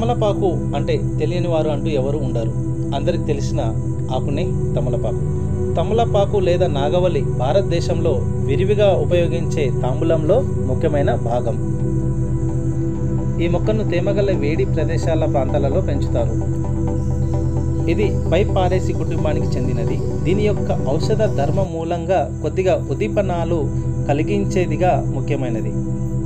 తమలపాకు అంటే తెలియని వారు అంటూ ఎవరు ఉండరు అందరికి తెలిసిన ఆకునే తమలపాకు తమలపాకు లేదా నాగవల్లి భారతదేశంలో విరివిగా ఉపయోగించే తాంబూలంలో ముఖ్యమైన భాగం ఈ మొక్కను తేమగల వేడి ప్రదేశాల ప్రాంతాలలో పెంచుతారు ఇది పైపారేసి కుటుంబానికి చెందినది దీని యొక్క ఔషధ ధర్మం మూలంగా కొద్దిగా ఉద్దీపనాలు కలిగించేదిగా ముఖ్యమైనది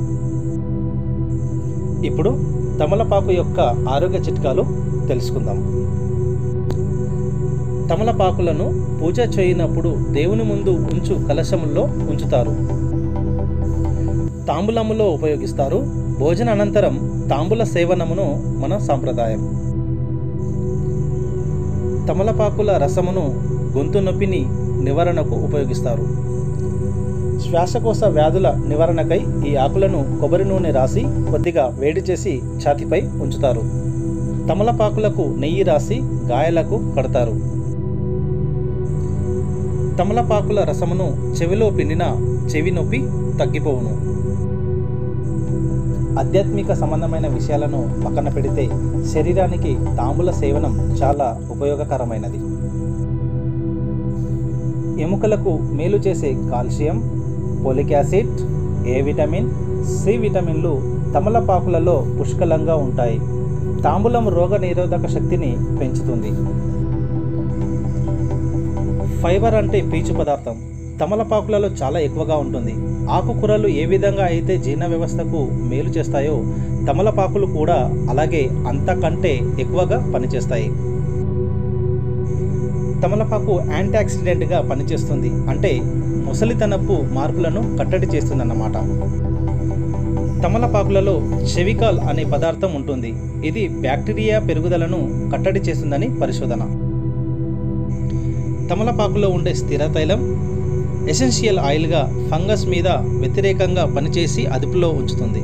ఇప్పుడు తమలపాకు యొక్క ఆరోగ్య చిట్కాలు తెలుసుకుందాం తమలపాకులను పూజ చేయనప్పుడు దేవుని ముందు ఉంచు కలశముల్లో ఉంచుతారు తాంబూలములో ఉపయోగిస్తారు భోజన అనంతరం తాంబూల సేవనమును మన సాంప్రదాయం తమలపాకుల రసమును గొంతు నొప్పిని నివారణకు ఉపయోగిస్తారు శ్వాసకోశ వ్యాధుల నివారణకై ఈ ఆకులను కొబ్బరి నూనె రాసి కొద్దిగా వేడి చేసి ఛాతిపై ఉంచుతారు తమలపాకులకు నెయ్యి రాసి గాయాలకు కడతారు తమలపాకుల రసమును చెవిలో పిండిన చెవి నొప్పి తగ్గిపోవును ఆధ్యాత్మిక సంబంధమైన విషయాలను పక్కన పెడితే శరీరానికి తాంబూల సేవనం చాలా ఉపయోగకరమైనది ఎముకలకు మేలు చేసే calcium folic acid A vitamin C విటమిన్లు తమలపాకులలో పుష్కలంగా ఉంటాయి తాంబూలం రోగ నిరోధక శక్తిని పెంచుతుంది ఫైబర్ అంటే పీచు పదార్థం తమలపాకులలో చాలా ఎక్కువగా ఉంటుంది ఆకుకూరలు ఏ విధంగా అయితే జీర్ణ వ్యవస్థకు మేలు చేస్తాయో తమలపాకులు కూడా అలాగే అంతకంటే ఎక్కువగా పనిచేస్తాయి తమలపాకు యాంటీ ఆక్సిడెంట్గా పనిచేస్తుంది అంటే ముసలితనపు మార్పులను కట్టడి చేస్తుందన్నమాట తమలపాకులలో చెవికాల్ అనే పదార్థం ఉంటుంది ఇది బ్యాక్టీరియా పెరుగుదలను కట్టడి చేస్తుందని పరిశోధన తమలపాకులో ఉండే స్థిర తైలం ఎసెన్షియల్ ఆయిల్గా ఫంగస్ మీద వ్యతిరేకంగా పనిచేసి అదుపులో ఉంచుతుంది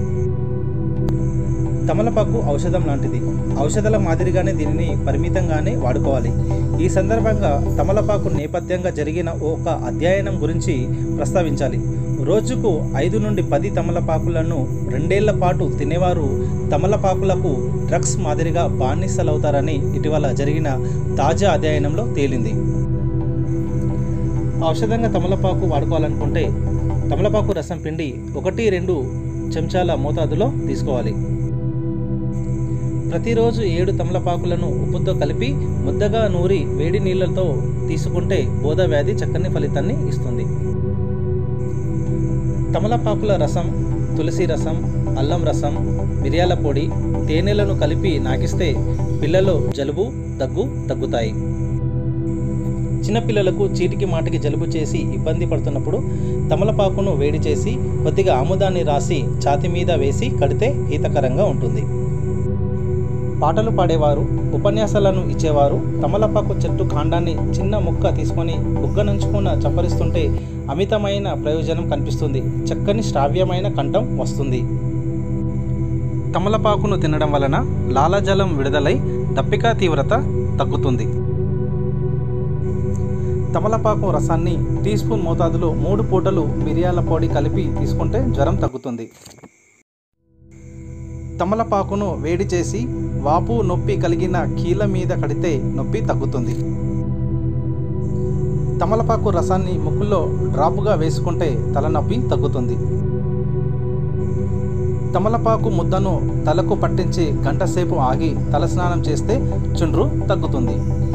తమలపాకు ఔషధం లాంటిది ఔషధాల మాదిరిగానే దీనిని పరిమితంగానే వాడుకోవాలి ఈ సందర్భంగా తమలపాకు నేపథ్యంగా జరిగిన ఒక అధ్యయనం గురించి ప్రస్తావించాలి రోజుకు ఐదు నుండి పది తమలపాకులను రెండేళ్ల పాటు తినేవారు తమలపాకులకు డ్రగ్స్ మాదిరిగా బానిసలవుతారని ఇటీవల జరిగిన తాజా అధ్యయనంలో తేలింది ఔషధంగా తమలపాకు వాడుకోవాలనుకుంటే తమలపాకు రసం పిండి ఒకటి రెండు చెంచాల మోతాదులో తీసుకోవాలి ప్రతిరోజు ఏడు తమలపాకులను ఉప్పుతో కలిపి ముద్దగా నూరి వేడి నీళ్ళతో తీసుకుంటే బోధ వ్యాధి చక్కని ఫలితాన్ని ఇస్తుంది తమలపాకుల రసం తులసి రసం అల్లం రసం మిరియాల పొడి తేనెలను కలిపి నాకిస్తే పిల్లలో జలుబు దగ్గు తగ్గుతాయి చిన్నపిల్లలకు చీటికి మాటికి జలుబు చేసి ఇబ్బంది పడుతున్నప్పుడు తమలపాకును వేడి చేసి కొద్దిగా ఆముదాన్ని రాసి ఛాతి మీద వేసి కడితే హితకరంగా ఉంటుంది పాటలు పాడేవారు ఉపన్యాసాలను ఇచ్చేవారు తమలపాకు చెట్టు కాండాన్ని చిన్న ముక్క తీసుకొని బుగ్గనంచుకున్న చప్పరిస్తుంటే అమితమైన ప్రయోజనం కనిపిస్తుంది చక్కని శ్రావ్యమైన కంఠం వస్తుంది తమలపాకును తినడం వలన లాలజలం విడుదలై దప్పిక తీవ్రత తగ్గుతుంది తమలపాకు రసాన్ని టీ స్పూన్ మోతాదులో మూడు పూటలు మిరియాల పొడి కలిపి తీసుకుంటే జ్వరం తగ్గుతుంది తమలపాకును వేడి చేసి వాపు నొప్పి కలిగిన కీళ్ళ మీద కడితే నొప్పి తగ్గుతుంది తమలపాకు రసాన్ని ముక్కుల్లో డ్రాప్గా వేసుకుంటే తలనొప్పి తగ్గుతుంది తమలపాకు ముద్దను తలకు పట్టించి గంట సేపు ఆగి తలస్నానం చేస్తే చుండ్రు తగ్గుతుంది